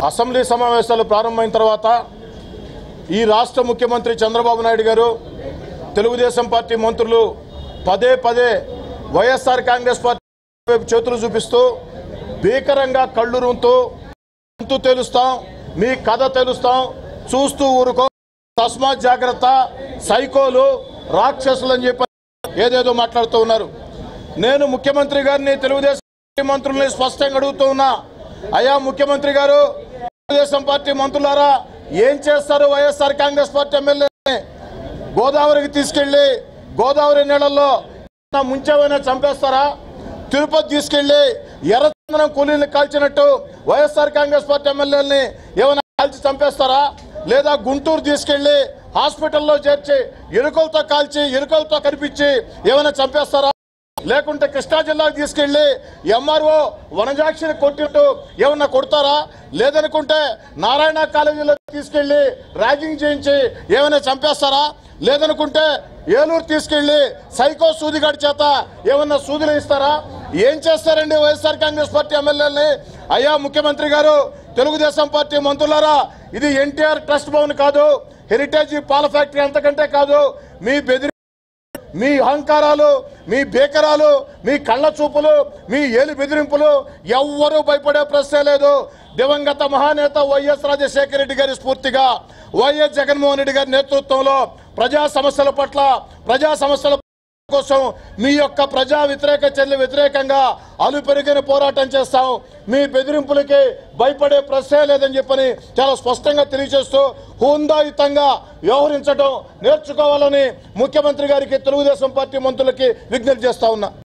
assembly సమావేశాలు ప్రారంభమైన తర్వాత ఈ రాష్ట్ర ముఖ్యమంత్రి చంద్రబాబు నాయుడు గారు తెలుగుదేశం పార్టీ మంత్రులు పదే పదే వైఎస్ఆర్ కాంగ్రెస్ పార్టీ వైపు చేతులు చూపిస్తూ భీకరంగా కళ్ళు రూంతూ అంతు తెలుస్తాం మీ కథ తెలుస్తాం చూస్తూ ఊరుకో తస్మాత్ జాగ్రత్త సైకోలు రాక్షసులు అని చెప్పి ఏదేదో మాట్లాడుతూ ఉన్నారు నేను ముఖ్యమంత్రి గారిని తెలుగుదేశం పార్టీ మంత్రుల్ని స్పష్టంగా అడుగుతూ ఉన్నా అయ్యా ముఖ్యమంత్రి గారు తెలుగుదేశం పార్టీ మంత్రులారా ఏం చేస్తారు వైఎస్ఆర్ కాంగ్రెస్ పార్టీ ఎమ్మెల్యే గోదావరికి తీసుకెళ్లి గోదావరి నీళ్ళల్లో ఏమైనా ముంచేమైనా చంపేస్తారా తిరుపతి తీసుకెళ్లి ఎర్రచందనం కూలీని కాల్చినట్టు వైఎస్ఆర్ కాంగ్రెస్ పార్టీ ఎమ్మెల్యేలని ఏమైనా కాల్చి చంపేస్తారా లేదా గుంటూరు తీసుకెళ్లి హాస్పిటల్లో చేర్చి ఎలుకలతో కాల్చి ఎలుకలతో కనిపించి ఏమైనా చంపేస్తారా లేకుంటే కృష్ణా జిల్లాకు తీసుకెళ్లి ఎంఆర్ఓ వనజాక్షిని కొట్టినట్టు ఏమన్నా కొడతారా లేదనుకుంటే నారాయణ కాలేజీలో తీసుకెళ్లి ర్యాగింగ్ చేయించి ఏమైనా చంపేస్తారా లేదనుకుంటే ఏలూరు తీసుకెళ్లి సైకో సూదిగాడి చేత ఏమన్నా సూదులు ఇస్తారా ఏం చేస్తారండి వైఎస్ఆర్ కాంగ్రెస్ పార్టీ ఎమ్మెల్యేలని అయ్యా ముఖ్యమంత్రి గారు తెలుగుదేశం పార్టీ మంత్రులారా ఇది ఎన్టీఆర్ ట్రస్ట్ భవన్ కాదు హెరిటేజ్ పాల ఫ్యాక్టరీ అంతకంటే కాదు మీ బెదిరి మీ అహంకారాలు మీ బేకరాలు మీ కళ్ళ చూపులు మీ ఏలి బెదిరింపులు ఎవ్వరూ భయపడే ప్రశ్నే లేదు దివంగత మహానేత వైఎస్ రాజశేఖర రెడ్డి గారి స్ఫూర్తిగా వైఎస్ జగన్మోహన్ రెడ్డి గారి నేతృత్వంలో ప్రజా సమస్యల పట్ల ప్రజా సమస్యల కోసం మీ యొక్క ప్రజా వ్యతిరేక చర్యలు వ్యతిరేకంగా అలు పెరిగిన పోరాటం చేస్తాం మీ బెదిరింపులకి భయపడే ప్రశ్నే లేదని చెప్పని చాలా స్పష్టంగా తెలియజేస్తూ హుందాయుతంగా వ్యవహరించడం నేర్చుకోవాలని ముఖ్యమంత్రి గారికి తెలుగుదేశం పార్టీ మంత్రులకి విజ్ఞప్తి చేస్తా ఉన్నా